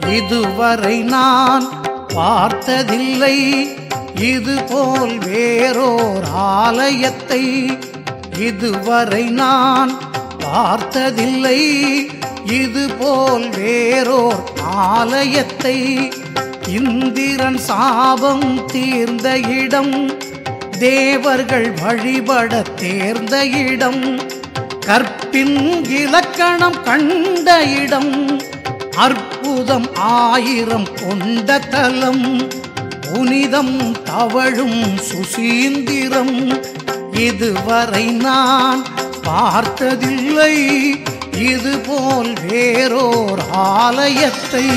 இதுவரை நான் பார்த்ததில்லை இதுபோல் வேறோர் ஆலயத்தை இதுவரை நான் பார்த்ததில்லை இதுபோல் வேறோர் ஆலயத்தை இந்திரன் சாபம் தீர்ந்த இடம் தேவர்கள் வழிபட தேர்ந்த இடம் கற்பின் இலக்கணம் கண்ட இடம் அற்புதம் ஆயிரம் கொண்ட தலம் புனிதம் தவழும் சுசீந்திரம் இதுவரை நான் பார்த்ததில்லை இதுபோல் வேறோர் ஆலயத்தை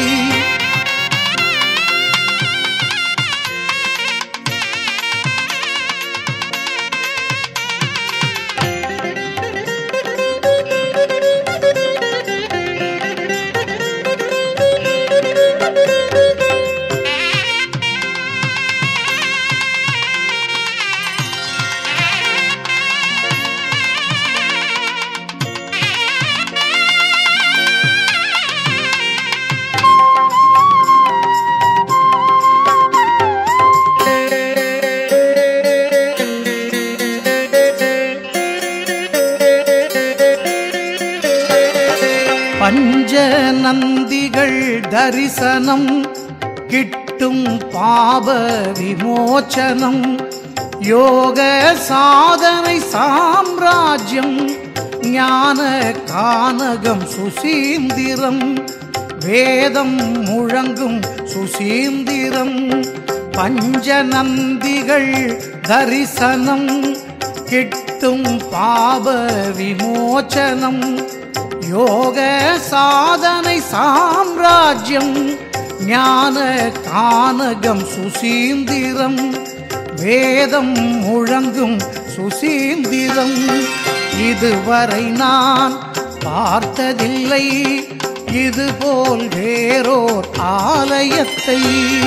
பஞ்ச நந்திகள் தரிசனம் கிட்டும் பாப விமோச்சனம் யோக சாதனை சாம்ராஜ்யம் ஞான கானகம் சுசீந்திரம் வேதம் முழங்கும் சுசீந்திரம் பஞ்ச நந்திகள் தரிசனம் கிட்டும் பாப விமோச்சனம் யோக சாதனை சாம்ராஜ்யம் ஞான கானகம் சுசீந்திரம் வேதம் முழங்கும் சுசீந்திரம் இதுவரை நான் பார்த்ததில்லை இதுபோல் வேறோர் ஆலயத்தை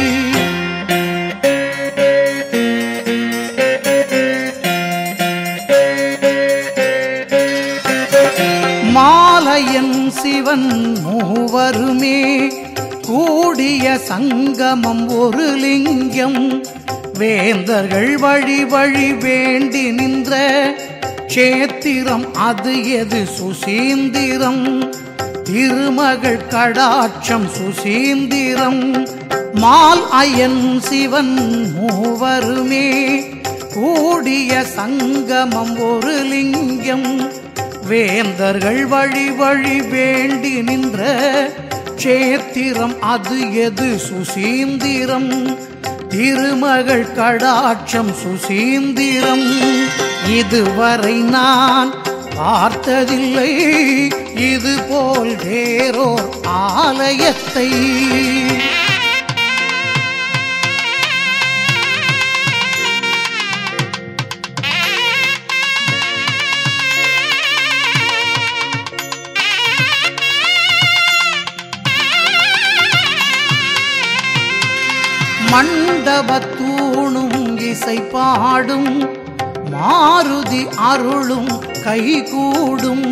மாலையன் சிவன் மூவருமே கூடிய சங்கமம் ஒரு லிங்கம் வேந்தர்கள் வழி வழி வேண்டி நின்ற கஷேத்திரம் அது எது சுசீந்திரம் திருமகள் கடாட்சம் சுசீந்திரம் மால் அயன் சிவன் மூவருமே கூடிய சங்கமம் ஒரு லிங்கம் வேந்தர்கள் வழி வழி வேண்டி நின்ற கஷேத்திரம் அது எது சுசீந்திரம் திருமகள் கடாட்சம் சுசீந்திரம் இதுவரை நான் பார்த்ததில்லை இதுபோல் வேறோர் ஆலயத்தை மண்டபத்தூணும் இசை பாடும் மாருதி அருளும் கைகூடும்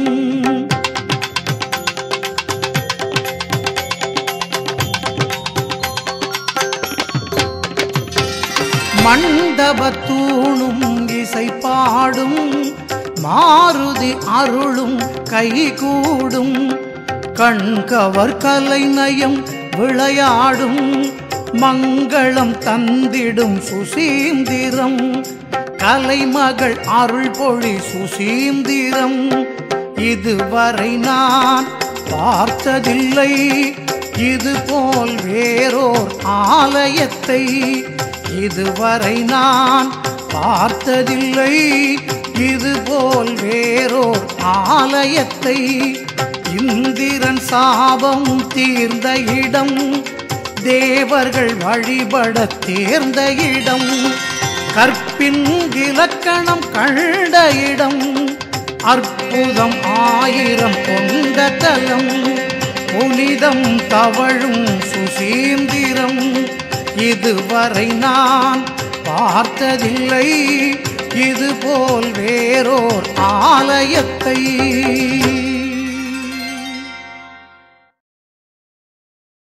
மண்டபத்தூணும் இசை பாடும் மாருதி அருளும் கைகூடும் கண்கவர் கலை நயம் விளையாடும் மங்களம் தந்திடும் சுசீந்திரம் கலைமகள் அருள் பொழி சுசீந்திரம் இதுவரை நான் பார்த்ததில்லை இதுபோல் வேறோர் ஆலயத்தை இதுவரை நான் பார்த்ததில்லை இதுபோல் வேறோர் ஆலயத்தை இந்திரன் சாபம் தீர்ந்த இடம் தேவர்கள் வழிபட தேர்ந்த இடம் கற்பின் இலக்கணம் கண்ட இடம் அற்புதம் ஆயிரம் கொண்ட தலம் புனிதம் தவழும் சுசீந்திரம் இதுவரை நான் பார்த்ததில்லை இதுபோல் வேறோர் ஆலயத்தை